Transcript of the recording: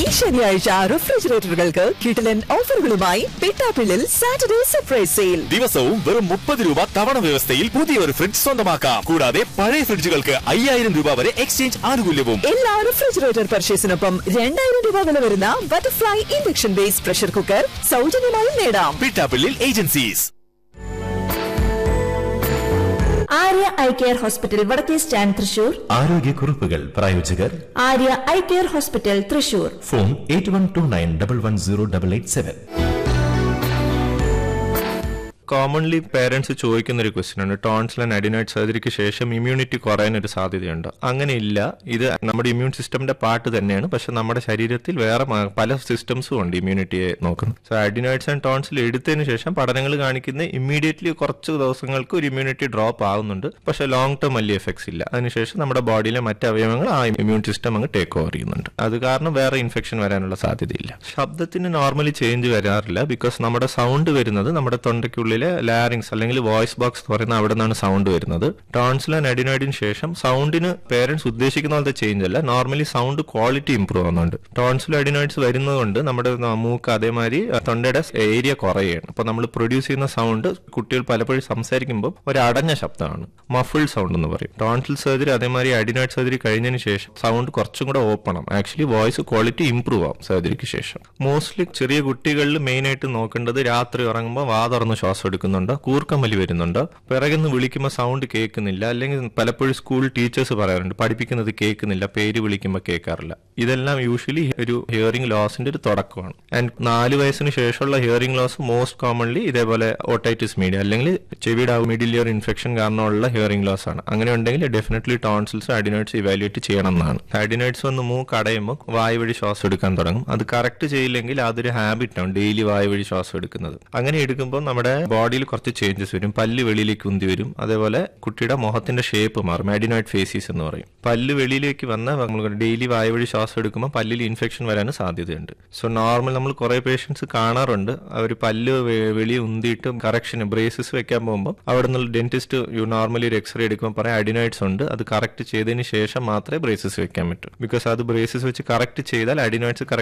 ശനിയാഴ്ച റെഫ്രിജറേറ്ററുകൾക്ക് കിട്ടലൻ ഓഫറുകളുമായി പിട്ടാപ്പിള്ളിൽ സാറ്റർഡേ സർപ്രൈസ് സെയിൽ ദിവസവും വെറും മുപ്പത് രൂപ തവണ വ്യവസ്ഥയിൽ പുതിയൊരു ഫ്രിഡ്ജ് സ്വന്തമാക്കാം കൂടാതെ പഴയ ഫ്രിഡ്ജുകൾക്ക് അയ്യായിരം രൂപ വരെ എക്സ്ചേഞ്ച് ആനുകൂല്യവും എല്ലാ റെഫ്രിജറേറ്റർ പർച്ചേസിനൊപ്പം രണ്ടായിരം രൂപ വില വരുന്ന butterfly induction base pressure cooker സൗജന്യമായി നേടാം പിട്ടാപ്പിള്ളിൽ agencies Arya eye care hospital വടക്കേ സ്റ്റാൻഡ് തൃശൂർ ആരോഗ്യക്കുറിപ്പുകൾ പ്രായോജകർ Arya eye care hospital Thrissur phone eight one two nine double one zero double eight seven commonly parents ചോദിക്കുന്ന ഒരു ക്വസ്റ്റ്യൻ ആണ് ടോൺസിൽ ആൻഡ് അഡിനോയിഡ് സർജറിക്ക് ശേഷം ഇമ്മ്യൂണിറ്റി കുറയാൻ ഒരു സാധ്യതയുണ്ട് അങ്ങനെ ഇല്ല ഇത് നമ്മുടെ ഇമ്മ്യൂൺ സിസ്റ്റമിന്റെ പാർട്ട് തന്നെയാണ് പക്ഷെ നമ്മുടെ ശരീരത്തിൽ വേറെ മ- പല സിസ്റ്റംസും ഉണ്ട് ഇമ്മ്യൂണിറ്റിയെ നോക്കുന്നത് സോ അഡിനോയിഡ്സ് ആൻഡ് ടോൺസിൽ എടുത്തതിന് ശേഷം പഠനങ്ങൾ കാണിക്കുന്ന ഇമ്മീഡിയറ്റ്ലി കുറച്ച് ദിവസങ്ങൾക്ക് ഒരു ഇമ്മ്യൂണിറ്റി ഡ്രോപ്പ് ആവുന്നുണ്ട് പക്ഷെ ലോങ് ടേം വലിയ എഫക്ട്സ് ഇല്ല അതിനുശേഷം നമ്മുടെ ബോഡിയിലെ മറ്റ് അവയവങ്ങൾ ആ ഇമ്മ്യൂൺ സിസ്റ്റം അങ്ങ് ടേക്ക് ഓവർ ചെയ്യുന്നുണ്ട് അത് കാരണം വേറെ ഇൻഫെക്ഷൻ വരാനുള്ള സാധ്യതയില്ല ശബ്ദത്തിന് നോർമലി ചേഞ്ച് വരാറില്ല ബിക്കോസ് നമ്മുടെ സൗണ്ട് വരുന്നത് നമ്മുടെ തൊണ്ടയ്ക്കുള്ളിലെ ലാരിങ്സ് അല്ലെങ്കിൽ വോയിസ് ബോക്സ് എന്ന് പറയുന്ന അവിടെ നിന്നാണ് സൗണ്ട് വരുന്നത് ടോൺസിൽ ആൻഡ് അഡിനോയിഡിന് ശേഷം സൗണ്ടിന് പേരൻസ് ഉദ്ദേശിക്കുന്ന പോലത്തെ ചേഞ്ച് അല്ല നോർമലി സൗണ്ട് ക്വാളിറ്റി ഇംപ്രൂവ് ആവുന്നുണ്ട് ടോൺസിൽ അഡിനോയിഡ്സ് വരുന്നതുകൊണ്ട് നമ്മുടെ ന- മൂക്ക് അതേമാതിരി അഹ് തൊണ്ടയുടെ ഏരിയ കുറയുകയാണ് അപ്പൊ നമ്മൾ പ്രൊഡ്യൂസ് ചെയ്യുന്ന സൗണ്ട് കുട്ടികൾ പലപ്പോഴും സംസാരിക്കുമ്പോൾ ഒരു അടഞ്ഞ ശബ്ദമാണ് മഫിൾ സൗണ്ട് എന്ന് പറയും ടോൺസിൽ സർജറി അതേമാതിരി അഡിനോയിഡ് സർജറി കഴിഞ്ഞതിന് ശേഷം സൗണ്ട് കുറച്ചും കൂടെ ഓപ്പൺ ആവും ആക്ച്വലി വോയിസ് ക്വാളിറ്റി ഇംപ്രൂവ് ആവും സർജറിക്ക് ശേഷം മോസ്റ്റ്ലി ചെറിയ കുട്ടികളിൽ മെയിൻ ആയിട്ട് നോക്കേണ്ടത് രാത്രി ഉറങ്ങുമ്പോൾ വാ തുറന്ന് ശ്വാസം എടുക്കുന്നുണ്ടോ കൂർക്കമ്മലി വരുന്നുണ്ടോ പിറകുന്ന് വിളിക്കുമ്പോൾ സൗണ്ട് കേൾക്കുന്നില്ല അല്ലെങ്കിൽ പലപ്പോഴും സ്കൂൾ ടീച്ചേഴ്സ് പറയാറുണ്ട് പഠിപ്പിക്കുന്നത് കേൾക്കുന്നില്ല പേര് വിളിക്കുമ്പോൾ കേൾക്കാറില്ല ഇതെല്ലാം യൂഷ്വലി ഒരു ഹിയറിംഗ് ലോസിന്റെ ഒരു തുടക്കമാണ് ആൻഡ് നാല് വയസ്സിന് ശേഷമുള്ള ഹിയറിംഗ് ലോസ് മോസ്റ്റ് കോമൺലി ഇതേപോലെ ഓട്ടൈറ്റിസ് മീഡിയ അല്ലെങ്കിൽ ചെവിയുടെ മിഡിൽ ഇയർ ഇൻഫെക്ഷൻ കാരണമുള്ള ഹിയറിംഗ് ലോസ് ആണ് അങ്ങനെ ഉണ്ടെങ്കിൽ ഡെഫിനറ്റ്ലി ടോൺസിൽസ് അഡിനോയിഡ്സ് ഇവാലുവേറ്റ് ചെയ്യണം എന്നാണ് അഡിനോയിഡ്സ് വന്ന് മൂക്ക് അടയുമ്പോൾ വായു വഴി ശ്വാസം എടുക്കാൻ തുടങ്ങും അത് കറക്റ്റ് ചെയ്യില്ലെങ്കിൽ അതൊരു ഹാബിറ്റ് ആണ് ഡെയിലി വായു വഴി ശ്വാസം എടുക്കുന്നത് അങ്ങനെ എടുക്കുമ്പോൾ നമ്മുടെ ബോഡിയിൽ കുറച്ച് ചേഞ്ചസ് വരും പല്ല് വെളിയിലേക്ക് ഉന്തി വരും അതേപോലെ കുട്ടിയുടെ മുഖത്തിന്റെ ഷേപ്പ് മാറും അഡിനോയിഡ് ഫേസീസ് എന്ന് പറയും പല്ല് വെളിയിലേക്ക് വന്ന നമ്മൾ ഡെയിലി വായു വഴി ശ്വാസം എടുക്കുമ്പോൾ പല്ലിൽ ഇൻഫെക്ഷൻ വരാൻ സാധ്യതയുണ്ട് സോ നോർമൽ നമ്മൾ കുറെ പേഷ്യൻസ് കാണാറുണ്ട് അവർ പല്ല് വെ- വെളി ഉന്തിയിട്ട് കറക്ഷൻ ബ്രേസസ് വെക്കാൻ പോകുമ്പോൾ അവിടെ നിന്നുള്ള ഡെന്റിസ്റ്റ് യു നോർമലി ഒരു എക്സ്റേ എടുക്കുമ്പോൾ പറയാം അഡിനോയിഡ്സ് ഉണ്ട് അത് കറക്റ്റ് ചെയ്തതിന് ശേഷം മാത്രമേ ബ്രേസസ് വെക്കാൻ പറ്റൂ ബിക്കോസ് അത് ബ്രേസസ് വെച്ച് കറക്റ്റ് ചെയ്താൽ അഡിനോയിഡ്സ് കറക്റ്റ്